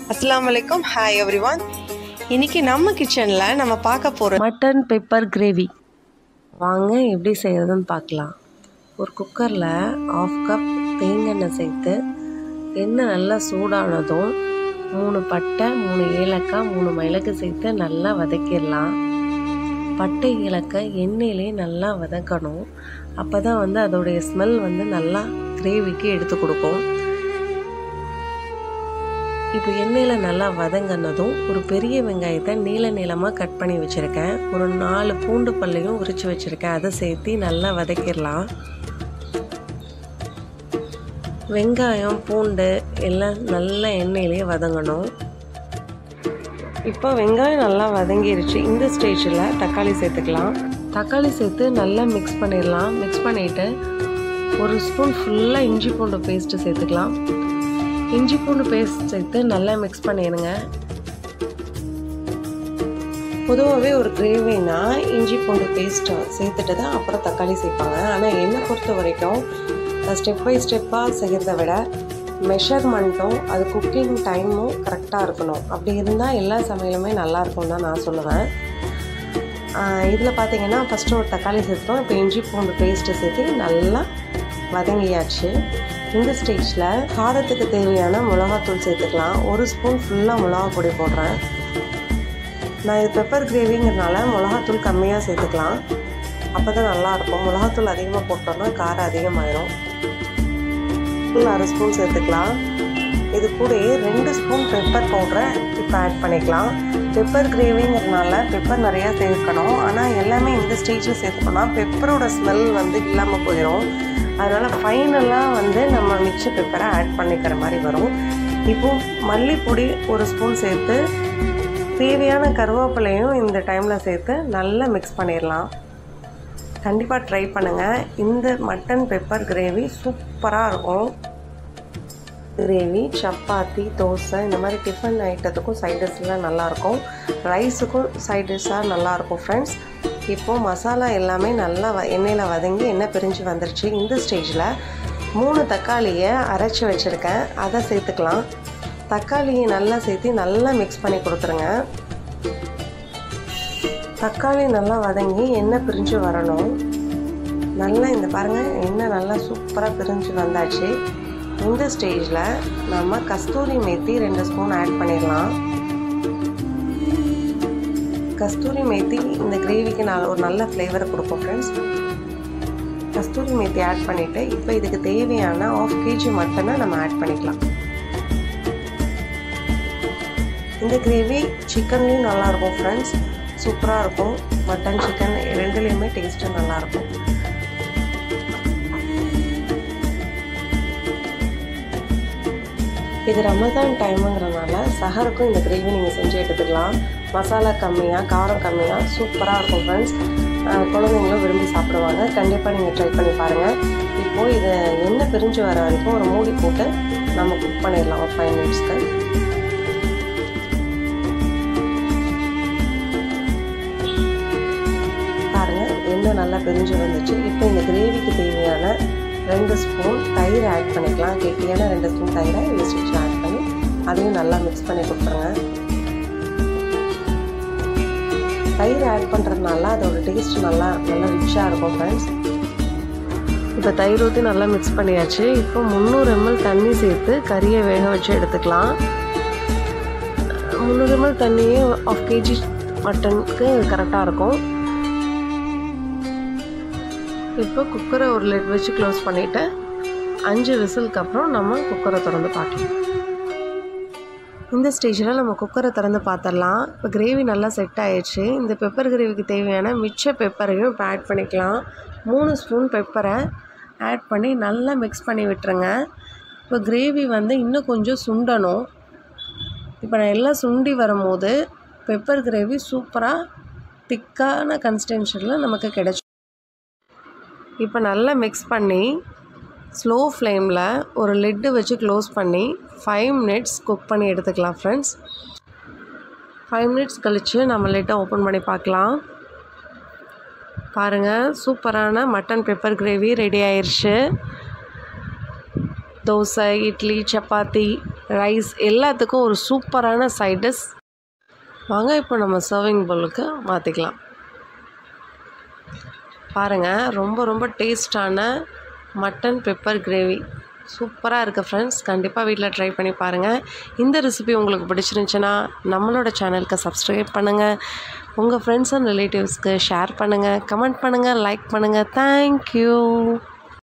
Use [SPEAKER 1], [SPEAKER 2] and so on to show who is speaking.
[SPEAKER 1] அஸ்ஸலாமு அலைக்கும் hi everyone இன்னைக்கு நம்ம கிச்சனில் நம்ம பார்க்க போகிற மட்டன் பெப்பர் கிரேவி வாங்க எப்படி செய்யறதுன்னு பார்க்கலாம் ஒரு குக்கரில் ஆஃப் கப் தேங்காய் சேர்த்து எண்ணெய் நல்லா சூடானதும் மூணு பட்டை மூணு ஏலக்காய் மூணு மிளகு சேர்த்து நல்லா வதக்கிடலாம் பட்டை ஏலக்காய் எண்ணெயிலே நல்லா வதக்கணும் அப்போ தான் வந்து அதோடைய ஸ்மெல் வந்து நல்லா கிரேவிக்கு எடுத்து கொடுக்கும் இப்போ எண்ணெயில் நல்லா வதங்கினதும் ஒரு பெரிய வெங்காயத்தை நீள நீளமாக கட் பண்ணி வச்சுருக்கேன் ஒரு நாலு பூண்டு பல்லையும் உரித்து வச்சுருக்கேன் அதை சேர்த்து நல்லா வதக்கிடலாம் வெங்காயம் பூண்டு எல்லாம் நல்லா எண்ணெயிலே வதங்கணும் இப்போ வெங்காயம் நல்லா வதங்கிருச்சு இந்த ஸ்டேஜில் தக்காளி சேர்த்துக்கலாம் தக்காளி சேர்த்து நல்லா மிக்ஸ் பண்ணிடலாம் மிக்ஸ் பண்ணிவிட்டு ஒரு ஸ்பூன் ஃபுல்லாக இஞ்சி பூண்டு பேஸ்ட்டு சேர்த்துக்கலாம் இஞ்சி பூண்டு பேஸ்ட் சேர்த்து நல்லா மிக்ஸ் பண்ணிடுங்க பொதுவாகவே ஒரு கிரேவினா இஞ்சி பூண்டு பேஸ்ட் சேர்த்துட்டு தான் அப்புறம் தக்காளி சேர்ப்பாங்க ஆனால் என்னை பொறுத்த வரைக்கும் ஸ்டெப் பை ஸ்டெப்பாக செய்கிறத விட மெஷர்மெண்ட்டும் அது குக்கிங் டைமும் கரெக்டாக இருக்கணும் அப்படி இருந்தால் எல்லா சமையலுமே நல்லா இருக்கும்னு தான் நான் சொல்லுவேன் இதில் பார்த்தீங்கன்னா ஃபஸ்ட்டு ஒரு தக்காளி சேர்த்துட்டோம் இப்போ இஞ்சி பூண்டு பேஸ்ட்டு சேர்த்து நல்லா வதங்கியாச்சு இந்த ஸ்டேஜில் காரத்துக்கு தேவையான மிளகாத்தூள் சேர்த்துக்கலாம் ஒரு ஸ்பூன் ஃபுல்லாக மிளகா பொடி போடுறேன் நான் இது பெப்பர் கிரேவிங்கிறனால மிளகாத்தூள் கம்மியாக சேர்த்துக்கலாம் அப்போ தான் நல்லாயிருக்கும் மிளகாத்தூள் அதிகமாக போட்டோம்னா காரம் அதிகமாயிரும் ஃபுல் அரை ஸ்பூன் சேர்த்துக்கலாம் இது கூட ரெண்டு ஸ்பூன் பெப்பர் பவுடரை இப்போ ஆட் பண்ணிக்கலாம் பெப்பர் கிரேவிங்கிறதுனால பெப்பர் நிறையா சேர்க்கணும் ஆனால் எல்லாமே இந்த ஸ்டேஜில் சேர்த்துக்கணும்னா பெப்பரோட ஸ்மெல் வந்து இல்லாமல் போயிடும் அதனால் ஃபைனலாக வந்து நம்ம மிச்ச பெப்பரை ஆட் பண்ணிக்கிற மாதிரி வரும் இப்போது மல்லிப்பொடி ஒரு ஸ்பூன் சேர்த்து தேவையான கருவேப்பிலையும் இந்த டைமில் சேர்த்து நல்லா மிக்ஸ் பண்ணிடலாம் கண்டிப்பாக ட்ரை பண்ணுங்கள் இந்த மட்டன் பெப்பர் கிரேவி சூப்பராக இருக்கும் கிரேவி சப்பாத்தி தோசை இந்த மாதிரி டிஃபன் ஐட்டத்துக்கும் சைட் டிஷ்லாம் நல்லாயிருக்கும் ரைஸுக்கும் சைட் டிஷ்ஷாக நல்லாயிருக்கும் ஃப்ரெண்ட்ஸ் இப்போது மசாலா எல்லாமே நல்லா வ எண்ணெயில் வதங்கி எண்ணெய் பிரிஞ்சு வந்துருச்சு இந்த ஸ்டேஜில் மூணு தக்காளியை அரைச்சி வச்சுருக்கேன் அதை சேர்த்துக்கலாம் தக்காளியை நல்லா சேர்த்து நல்லா மிக்ஸ் பண்ணி கொடுத்துருங்க தக்காளி நல்லா வதங்கி எண்ணெய் பிரிஞ்சு வரணும் நல்லா இந்த பாருங்கள் எண்ணெய் நல்லா சூப்பராக பிரிஞ்சு வந்தாச்சு இந்த ஸ்டேஜில் நம்ம கஸ்தூரி மேத்தி ரெண்டு ஸ்பூன் ஆட் பண்ணிடலாம் கஸ்தூரி மேத்தி இந்த கிரேவிக்கு நான் ஒரு நல்ல ஃப்ளேவரை கொடுப்போம் ஃப்ரெண்ட்ஸ் கஸ்தூரி மேத்தி ஆட் பண்ணிவிட்டு இப்போ இதுக்கு தேவையான ஆஃப் கேஜி மட்டனை நம்ம ஆட் பண்ணிக்கலாம் இந்த கிரேவி சிக்கன்லேயும் நல்லாயிருக்கும் ஃப்ரெண்ட்ஸ் சூப்பராக இருக்கும் மட்டன் சிக்கன் ரெண்டுலேயுமே டேஸ்ட்டு நல்லாயிருக்கும் இது ரமதான் டைமுங்கிறனால சஹருக்கும் இந்த கிரேவி நீங்கள் செஞ்சு எடுத்துக்கலாம் மசாலா கம்மியாக காரம் கம்மியாக சூப்பராக இருக்கும் ஃப்ரெண்ட்ஸ் குழந்தைங்களும் விரும்பி சாப்பிடுவாங்க கண்டிப்பாக நீங்கள் ட்ரை பண்ணி பாருங்கள் இப்போது இதை எண்ணெய் பிரிஞ்சு வர வரைக்கும் ஒரு மூடி போட்டு நம்ம குக் பண்ணிடலாம் ஒரு ஃபைவ் மினிட்ஸ்க்கு பாருங்கள் எண்ணெய் நல்லா பிரிஞ்சு வந்துச்சு இப்போ இந்த கிரேவிக்கு தேவையான ரெண்டு ஸ்பூன் தயிர் ஆட் பண்ணிக்கலாம் கெட்டியான ரெண்டு ஸ்பூன் தயிரை இந்த ஸ்டிச்சில் ஆட் பண்ணி அதையும் நல்லா மிக்ஸ் பண்ணி கொடுத்துருங்க தயிர் ஆட் பண்ணுறதுனால அதோட டேஸ்ட் நல்லா நல்லா ரிச்சாக இருக்கும் ஃப்ரெண்ட்ஸ் இப்போ தயிர் ஊற்றி நல்லா மிக்ஸ் பண்ணியாச்சு இப்போ முந்நூறு எம்எல் தண்ணி சேர்த்து கறியை வேக வச்சு எடுத்துக்கலாம் முந்நூறு எம்எல் தண்ணியே ஆஃப் கேஜி மட்டனுக்கு கரெக்டாக இருக்கும் இப்போ குக்கரை ஒரு லிட் வச்சு க்ளோஸ் பண்ணிவிட்டு அஞ்சு விசிலுக்கு அப்புறம் நம்ம குக்கரை திறந்து பார்க்கலாம் இந்த ஸ்டேஜில் நம்ம குக்கரை திறந்து பார்த்துடலாம் இப்போ கிரேவி நல்லா செட் ஆயிடுச்சு இந்த பெப்பர் கிரேவிக்கு தேவையான மிச்ச பெப்பரையும் இப்போ ஆட் பண்ணிக்கலாம் மூணு ஸ்பூன் பெப்பரை ஆட் பண்ணி நல்லா மிக்ஸ் பண்ணி விட்டுருங்க இப்போ கிரேவி வந்து இன்னும் கொஞ்சம் சுண்டணும் இப்போ நான் எல்லாம் சுண்டி வரும்போது பெப்பர் கிரேவி சூப்பராக திக்கான கன்சிஸ்டன்ஷனில் நமக்கு கிடச்சி இப்போ நல்லா மிக்ஸ் பண்ணி ஸ்லோ ஃப்ளேமில் ஒரு லிட்டு வச்சு க்ளோஸ் பண்ணி ஃபைவ் மினிட்ஸ் குக் பண்ணி எடுத்துக்கலாம் ஃப்ரெண்ட்ஸ் ஃபைவ் மினிட்ஸ் கழித்து நம்ம லிட்டை ஓப்பன் பண்ணி பார்க்கலாம் பாருங்கள் சூப்பரான மட்டன் பெப்பர் கிரேவி ரெடி ஆயிடுச்சு தோசை இட்லி சப்பாத்தி ரைஸ் எல்லாத்துக்கும் ஒரு சூப்பரான சைடிஷ் வாங்க இப்போ நம்ம சர்விங் பவுலுக்கு மாற்றிக்கலாம் பாருங்கள் ரொம்ப ரொம்ப டேஸ்டான மட்டன் பெப்பர் கிரேவி சூப்பராக இருக்குது ஃப்ரெண்ட்ஸ் கண்டிப்பாக வீட்டில் ட்ரை பண்ணி பாருங்கள் இந்த ரெசிபி உங்களுக்கு பிடிச்சிருந்துச்சுன்னா நம்மளோட சேனலுக்கு சப்ஸ்கிரைப் பண்ணுங்கள் உங்கள் ஃப்ரெண்ட்ஸ் அண்ட் ரிலேட்டிவ்ஸ்க்கு ஷேர் பண்ணுங்கள் கமெண்ட் பண்ணுங்கள் லைக் பண்ணுங்கள் தேங்க்யூ